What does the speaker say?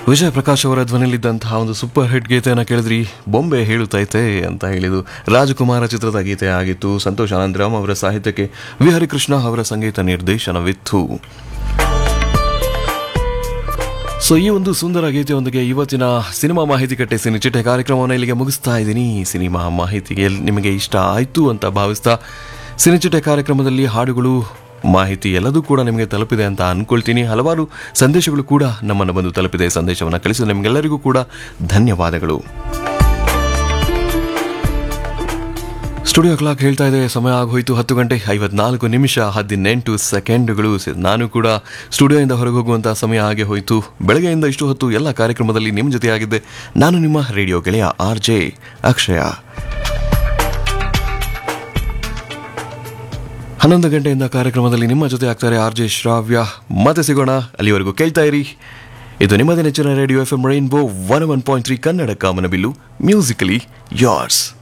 ವಿಜಯ ಪ್ರಕಾಶ್ ಅವರ ಧ್ವನಿಯಲ್ಲಿದ್ದಂತಹ ಒಂದು super hit ಗೀತೆಯನ್ನು ಕೇಳಿದ್ರಿ ಬೊಂಬೆ ಹೇಳುತ್ತೈತೆ ಅಂತ ಹೇಳಿದು ರಾಜಕುಮಾರ ಚಿತ್ರದ ಗೀತೆ ಆಗಿತ್ತು ಸಂತೋಷ್ ಆನಂದರಾಮ್ ಅವರ ಸಾಹಿತ್ಯಕ್ಕೆ ವಿ ಹರಿಕೃಷ್ಣ ಅವರ ಸಂಗೀತ ನಿರ್ದೇಶನವಿತ್ತು ಸೊ ಈ ಒಂದು ಸುಂದರ ಗೀತೆಯೊಂದಿಗೆ ಇವತ್ತಿನ ಸಿನಿಮಾ ಮಾಹಿತಿ ಕಟ್ಟೆ ಸಿನಿಚಿಟೆ ಕಾರ್ಯಕ್ರಮವನ್ನು ಇಲ್ಲಿಗೆ ಮುಗಿಸ್ತಾ ಇದ್ದೀನಿ ಸಿನಿಮಾ ಮಾಹಿತಿಗೆ ನಿಮಗೆ ಇಷ್ಟ ಆಯಿತು ಅಂತ ಭಾವಿಸ್ತಾ ಸಿನಿಚಿಟೆ ಕಾರ್ಯಕ್ರಮದಲ್ಲಿ ಹಾಡುಗಳು ಮಾಹಿತಿ ಎಲ್ಲದೂ ಕೂಡ ನಿಮಗೆ ತಲುಪಿದೆ ಅಂತ ಅನ್ಕೊಳ್ತೀನಿ ಹಲವಾರು ಸಂದೇಶಗಳು ಕೂಡ ನಮ್ಮನ್ನು ಬಂದು ತಲುಪಿದೆ ಸಂದೇಶವನ್ನು ಕಳಿಸಿದ ನಿಮಗೆಲ್ಲರಿಗೂ ಕೂಡ ಧನ್ಯವಾದಗಳು ಸ್ಟುಡಿಯೋ ಕ್ಲಾಕ್ ಹೇಳ್ತಾ ಇದೆ ಸಮಯ ಆಗೋಯ್ತು ಹತ್ತು ಗಂಟೆ ಐವತ್ನಾಲ್ಕು ನಿಮಿಷ ಹದಿನೆಂಟು ಸೆಕೆಂಡುಗಳು ಸ- ನಾನು ಕೂಡ ಸ್ಟುಡಿಯೋಯಿಂದ ಹೊರಗೆ ಹೋಗುವಂಥ ಸಮಯ ಹಾಗೆ ಹೋಯಿತು ಬೆಳಗ್ಗೆಯಿಂದ ಇಷ್ಟು ಹೊತ್ತು ಎಲ್ಲ ಕಾರ್ಯಕ್ರಮದಲ್ಲಿ ನಿಮ್ಮ ಜೊತೆಯಾಗಿದ್ದೆ ನಾನು ನಿಮ್ಮ ರೇಡಿಯೋ ಗೆಳೆಯ ಆರ್ ಜೆ ಅಕ್ಷಯ ಹನ್ನೊಂದು ಗಂಟೆಯಿಂದ ಕಾರ್ಯಕ್ರಮದಲ್ಲಿ ನಿಮ್ಮ ಜೊತೆ ಆಗ್ತಾರೆ ಆರ್ ಜೆ ಶ್ರಾವ್ಯ ಮತ್ತೆ ಸಿಗೋಣ ಅಲ್ಲಿವರೆಗೂ ಕೇಳ್ತಾ ಇರಿ ಇದು ನಿಮ್ಮದೇ ನೆಚ್ಚಿನ radio F M rainbow one one point three Kannada ಕಾಮನಬಿಲ್ಲು ಮ್ಯೂಸಿಕಲಿ ಯಾರ್ಸ್